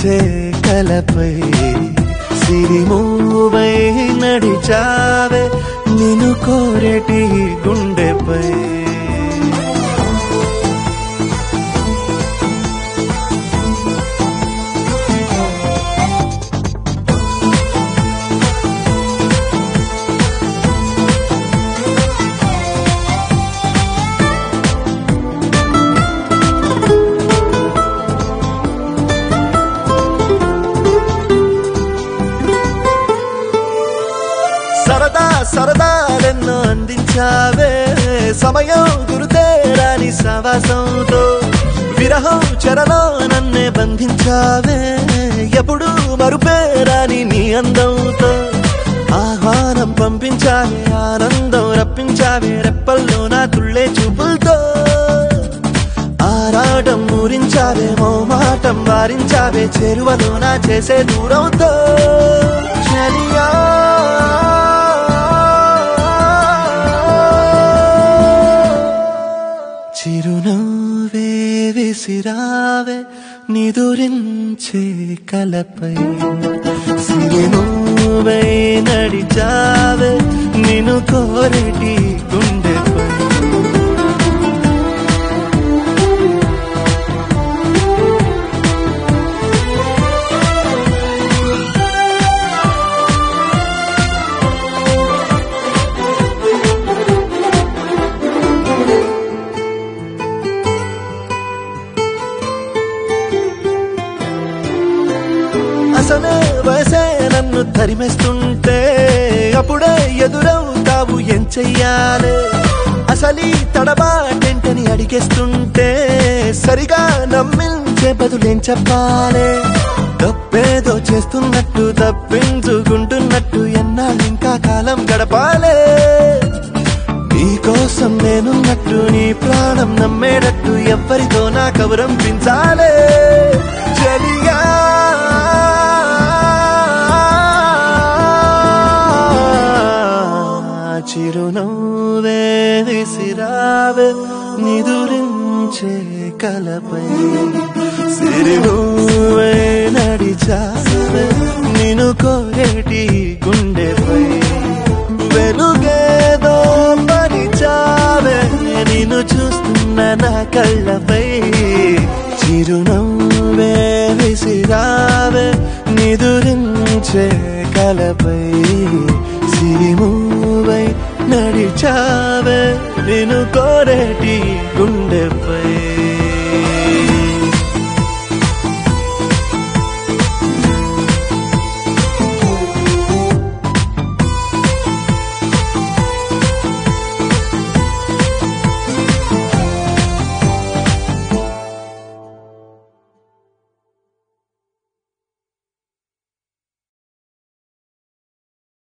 నిదురించే కలపై సిరిమూవై నడిచావే నిన్ను కోరేటి గుండెపై సరదా సరదాలెన్నో అందించావే సమయం గురుతేరాని సవాసంతో విరహం చెరలో నన్నే బంధించావే ఎప్పుడు మరుపేరాని నీ అందంతో ఆహ్వానం పంపించావే ఆనందం రప్పించావే రెప్పల్లో నా తుళ్ళే చూపులతో ఆరాటం ఊరించావే మోమాటం వారించావే చెరువలో నా చేసే దూరంతో చలియా చిరునవ్వే విసిరావే నిదురించే కలపై సిరినవ్వై నడిచావే నిన్ను కోరేటి గుండెపై అసలే వయసే నన్ను తరిమేస్తుంటే అప్పుడే ఎదురవుతావు ఏం చెయ్యాలి అసలీ తడబాటెంటని అడిగేస్తుంటే సరిగా నమ్మించే బదులేం చెప్పాలి తప్పేదో చేస్తున్నట్టు తప్పించుకుంటున్నట్టు ఎన్నాళ్ళు ఇంకా కాలం గడపాలే నీకోసం నేనున్నట్టు నీ ప్రాణం నమ్మేటట్టు ఎవ్వరితో నా కబురం పించాలే చలియా చిరునవ్వే విసిరావే నిదురించే కలపై సిరినవ్వే నడిచావే నిన్ను కోరేటి గుండెపై వెలుగేదో పరిచావే నిన్ను చూస్తున్న నా కళ్ళపై చిరునవ్వే విసిరావే నిదురించే కలపై సిరిమూవై నడిచావే నిన్ను కోరేటి గుండెపై